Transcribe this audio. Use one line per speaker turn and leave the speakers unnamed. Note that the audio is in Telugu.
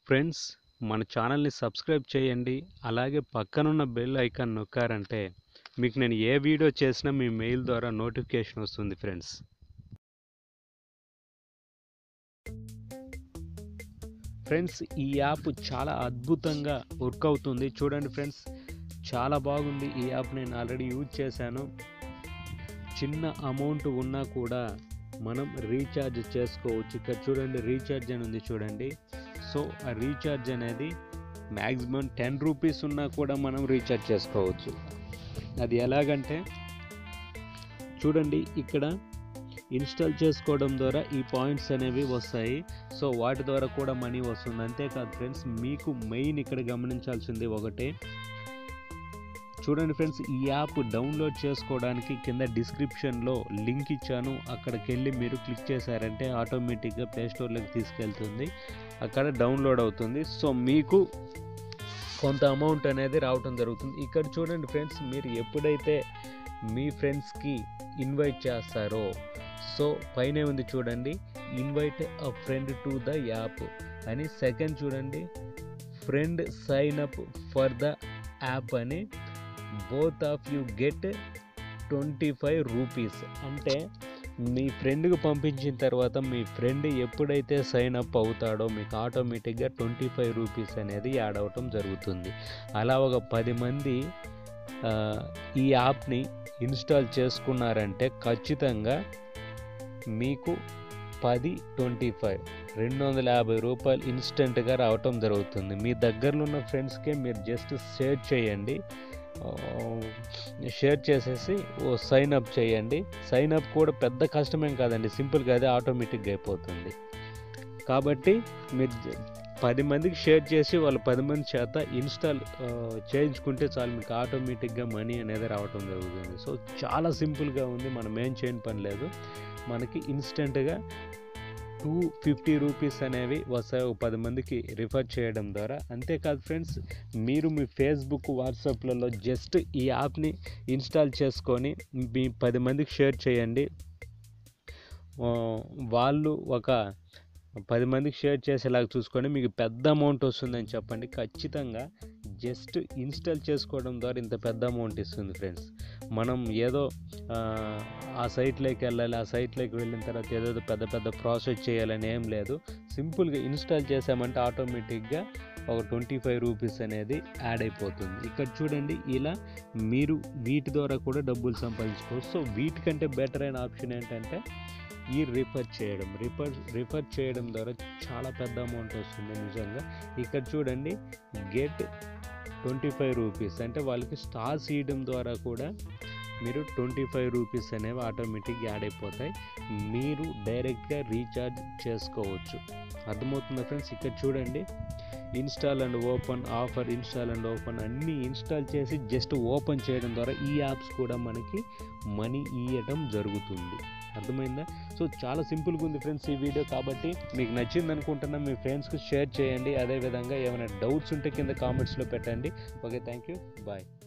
ఫ్రెండ్స్ మన ఛానల్ని సబ్స్క్రైబ్ చేయండి అలాగే పక్కనున్న బెల్ ఐకాన్ నొక్కారంటే మీకు నేను ఏ వీడియో చేసినా మీ మెయిల్ ద్వారా నోటిఫికేషన్ వస్తుంది ఫ్రెండ్స్ ఫ్రెండ్స్ ఈ యాప్ చాలా అద్భుతంగా వర్క్ అవుతుంది చూడండి ఫ్రెండ్స్ చాలా బాగుంది ఈ యాప్ నేను ఆల్రెడీ యూజ్ చేశాను చిన్న అమౌంట్ ఉన్నా కూడా మనం రీఛార్జ్ చేసుకోవచ్చు ఇక్కడ చూడండి రీఛార్జ్ అని ఉంది చూడండి సో ఆ రీఛార్జ్ అనేది మ్యాక్సిమం టెన్ రూపీస్ ఉన్నా కూడా మనం రీఛార్జ్ చేసుకోవచ్చు అది ఎలాగంటే చూడండి ఇక్కడ ఇన్స్టాల్ చేసుకోవడం ద్వారా ఈ పాయింట్స్ అనేవి వస్తాయి సో వాటి ద్వారా కూడా మనీ వస్తుంది అంతేకాదు ఫ్రెండ్స్ మీకు మెయిన్ ఇక్కడ గమనించాల్సింది ఒకటే చూడండి ఫ్రెండ్స్ ఈ యాప్ డౌన్లోడ్ చేసుకోవడానికి కింద డిస్క్రిప్షన్లో లింక్ ఇచ్చాను అక్కడికి వెళ్ళి మీరు క్లిక్ చేశారంటే ఆటోమేటిక్గా ప్లే స్టోర్లోకి తీసుకెళ్తుంది అక్కడ డౌన్లోడ్ అవుతుంది సో మీకు కొంత అమౌంట్ అనేది రావటం జరుగుతుంది ఇక్కడ చూడండి ఫ్రెండ్స్ మీరు ఎప్పుడైతే మీ ఫ్రెండ్స్కి ఇన్వైట్ చేస్తారో సో పైన ఉంది చూడండి invite a friend to the app అని సెకండ్ చూడండి friend sign up for the app అని both of you get twenty five rupees అంటే మీ ఫ్రెండ్కి పంపించిన తర్వాత మీ ఫ్రెండ్ ఎప్పుడైతే సైన్ అప్ అవుతాడో మీకు ఆటోమేటిక్గా ట్వంటీ ఫైవ్ రూపీస్ అనేది యాడ్ అవటం జరుగుతుంది అలా ఒక పది మంది ఆ, ఈ యాప్ని ఇన్స్టాల్ చేసుకున్నారంటే ఖచ్చితంగా మీకు పది ట్వంటీ ఫైవ్ రెండు వందల యాభై రూపాయలు ఇన్స్టెంట్గా రావటం జరుగుతుంది మీ దగ్గరలో ఉన్న ఫ్రెండ్స్కే మీరు జస్ట్ షేర్ చేయండి ఆ, షేర్ చేసేసి ఓ సైన్ అప్ చేయండి సైన్ అప్ కూడా పెద్ద కష్టమేం కాదండి సింపుల్గా అదే ఆటోమేటిక్గా అయిపోతుంది కాబట్టి మీరు జ- పది మందికి షేర్ చేసి వాళ్ళు పది మంది చేత ఇన్స్టాల్ ఆ, చేయించుకుంటే చాలు మీకు ఆటోమేటిక్గా మనీ అనేది రావటం జరుగుతుంది సో చాలా సింపుల్గా ఉంది మనం ఏం చేయని పని లేదు మనకి ఇన్స్టెంట్గా టూ ఫిఫ్టీ రూపీస్ అనేవి వస్తాయి ఒక పది మందికి రిఫర్ చేయడం ద్వారా అంతేకాదు ఫ్రెండ్స్ మీరు మీ ఫేస్బుక్ వాట్సాప్లలో జస్ట్ ఈ యాప్ని ఇన్స్టాల్ చేసుకొని మీ పది మందికి షేర్ చేయండి ఆ, వాళ్ళు ఒక పది మందికి షేర్ చేసేలాగా చూసుకొని మీకు పెద్ద అమౌంట్ వస్తుందని చెప్పండి ఖచ్చితంగా జస్ట్ ఇన్స్టాల్ చేసుకోవడం ద్వారా ఇంత పెద్ద అమౌంట్ ఇస్తుంది ఫ్రెండ్స్ మనం ఏదో ఆ, ఆ సైట్లోకి వెళ్ళాలి ఆ సైట్లోకి వెళ్ళిన తర్వాత ఏదో పెద్ద పెద్ద ప్రాసెస్ చేయాలని ఏం లేదు సింపుల్గా ఇన్స్టాల్ చేసామంటే ఆటోమేటిక్గా ఒక ట్వంటీ ఫైవ్ రూపీస్ అనేది యాడ్ అయిపోతుంది ఇక్కడ చూడండి ఇలా మీరు వీటి ద్వారా కూడా డబ్బులు సంపాదించుకోవచ్చు సో వీటికంటే బెటర్ అయిన ఆప్షన్ ఏంటంటే ఈ రిఫర్ చేయడం రిఫర్ రిఫర్ చేయడం ద్వారా చాలా పెద్ద అమౌంట్ వస్తుంది నిజంగా ఇక్కడ చూడండి గెట్ ట్వంటీ ఫైవ్ రూపీస్ అంటే వాళ్ళకి స్టార్స్ ఇవ్వడం ద్వారా కూడా మీరు ట్వంటీ ఫైవ్ రూపీస్ అనేవి ఆటోమేటిక్ యాడ్ అయిపోతాయి మీరు డైరెక్ట్గా రీఛార్జ్ చేసుకోవచ్చు అర్థమవుతుందా ఫ్రెండ్స్ ఇక్కడ చూడండి install and open offer install and open అన్నీ ఇన్స్టాల్ చేసి జస్ట్ ఓపెన్ చేయడం ద్వారా ఈ యాప్స్ కూడా మనకి మనీ ఇవ్వడం జరుగుతుంది అర్థమైందా సో చాలా సింపుల్గా ఉంది ఫ్రెండ్స్ ఈ వీడియో కాబట్టి మీకు నచ్చింది అనుకుంటున్నా మీ ఫ్రెండ్స్కి షేర్ చేయండి అదేవిధంగా ఏమైనా డౌట్స్ ఉంటే కింద కామెంట్స్లో పెట్టండి ఓకే థ్యాంక్ యూ బాయ్